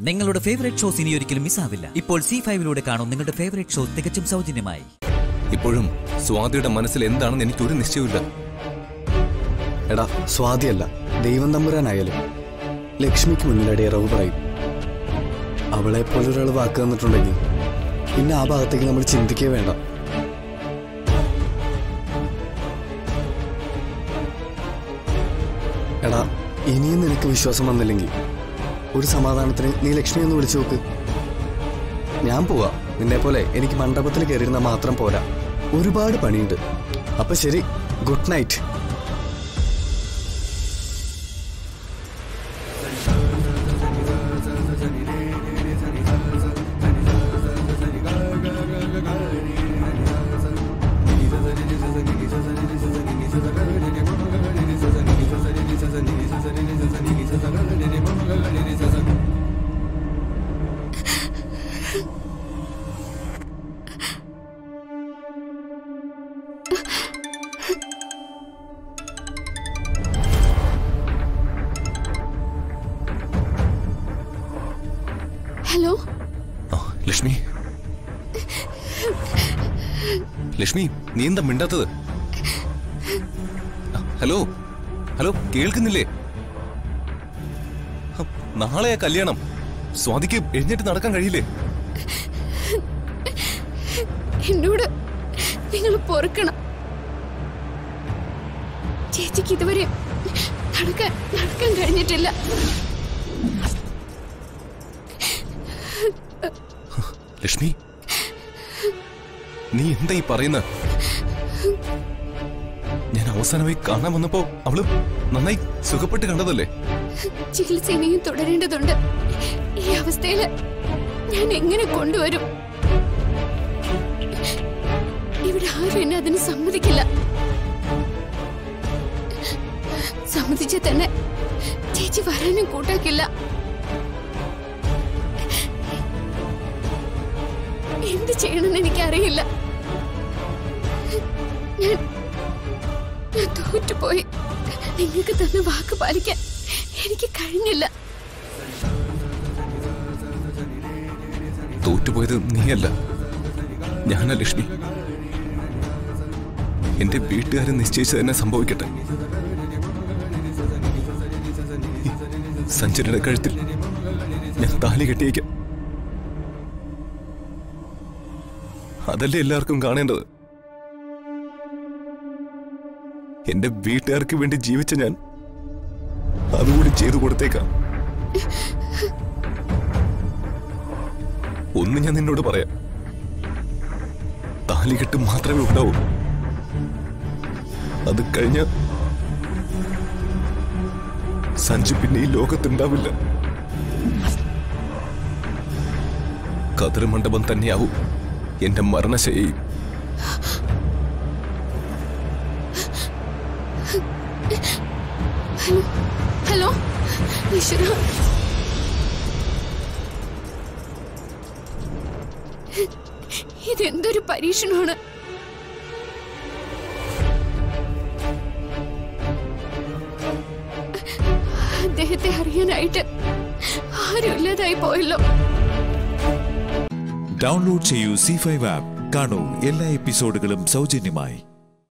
നിങ്ങളുടെ favourite shows ഇനി ഒരിക്കലും മിസ്സാവില്ല ഇപ്പോൾ സി ഫൈവിലൂടെ കാണും നിങ്ങളുടെ ഫേവറേറ്റ് ഷോ തികച്ചും സൗജന്യമായി ഇപ്പോഴും സ്വാതിയുടെ മനസ്സിൽ എന്താണെന്ന് എനിക്കൊരു നിശ്ചയമില്ല എടാ സ്വാതിയല്ല ദൈവം തമ്പുരാനായാലും ലക്ഷ്മിക്ക് മുന്നിൽ അടിയറവ് പറയും അവളെ പോലെ ഒരാൾ വാക്ക് തന്നിട്ടുണ്ടെങ്കിൽ പിന്നെ ആ ഭാഗത്തേക്ക് നമ്മൾ ചിന്തിക്കേ വേണ്ട എടാ ഇനിയും നിനക്ക് വിശ്വാസം വന്നില്ലെങ്കിൽ ഒരു സമാധാനത്തിന് നീ ലക്ഷ്മി ഒന്ന് വിളിച്ചു നോക്ക് ഞാൻ പോവാ നിന്നെ പോലെ എനിക്ക് മണ്ഡപത്തിൽ കയറിയിരുന്ന മാത്രം പോരാ ഒരുപാട് പണിയുണ്ട് അപ്പൊ ശരി ഗുഡ് നൈറ്റ് ഹലോ ആ, ലക്ഷ്മി ലക്ഷ്മി നീ എന്താ മിണ്ടാത്തത് ആ, ഹലോ ഹലോ കേൾക്കുന്നില്ലേ ഹ, നാളെയാ കല്യാണം സ്വാതിക്ക് എഴുന്നേറ്റ് നടക്കാൻ കഴിയില്ലേ എന്നോട് നിങ്ങൾ പൊറുക്കണം ചേച്ചിക്ക് ഇതുവരെ നടക്കാൻ നടക്കാൻ കഴിഞ്ഞിട്ടില്ല ലക്ഷ്മി നീ എന്താ ഈ പറയുന്ന ഞാൻ അവസാനമായി കാണാൻ വന്നപ്പോ അവള് നന്നായി സുഖപ്പെട്ട് കണ്ടതല്ലേ ചികിത്സ ഇനിയും തുടരേണ്ടതുണ്ട് ഈ അവസ്ഥയില് ഞാൻ എങ്ങനെ കൊണ്ടുവരും ഇവിടെ ആരും എന്നെ അതിന് സമ്മതിക്കില്ല സമ്മതിച്ച തന്നെ ചേച്ചി വരാനും കൂട്ടാക്കില്ല എന്ത് ചെയ്യണമെന്ന് എനിക്കറിയില്ല ഞാൻ ഞാൻ തോറ്റുപോയി നിങ്ങൾക്ക് തന്ന വാക്ക് പാലിക്കാൻ എനിക്ക് കഴിഞ്ഞില്ല തോറ്റുപോയത് നീയല്ല ഞാനാ ലക്ഷ്മി എന്റെ വീട്ടുകാരെ നിശ്ചയിച്ചു തന്നെ സംഭവിക്കട്ടെ സഞ്ജനയുടെ കഴുത്തിൽ ഞാൻ താലി കെട്ടിയേക്കാം അതല്ലേ എല്ലാവർക്കും കാണേണ്ടത് എന്റെ വീട്ടുകാർക്ക് വേണ്ടി ജീവിച്ച ഞാൻ അതുകൂടി ചെയ്തു കൊടുത്തേക്കാം ഒന്ന് ഞാൻ നിന്നോട് പറയാം താലികെട്ട് മാത്രമേ ഉണ്ടാവൂ അത് കഴിഞ്ഞ സഞ്ജു പിന്നെ ഈ ലോകത്തുണ്ടാവില്ല കതിർ മണ്ഡപം തന്നെയാവും എന്റെ മരണശൈലിയും ഹലോ ഈശ്വര ഇതെന്തൊരു പരീക്ഷണമാണ് അദ്ദേഹത്തെ അറിയാനായിട്ട് ആരും ഇല്ലാതായി പോയല്ലോ ഡൗൺലോഡ് ചെയ്യൂ സി ഫൈവ് ആപ്പ് കാണൂ എല്ലാ എപ്പിസോഡുകളും സൗജന്യമായി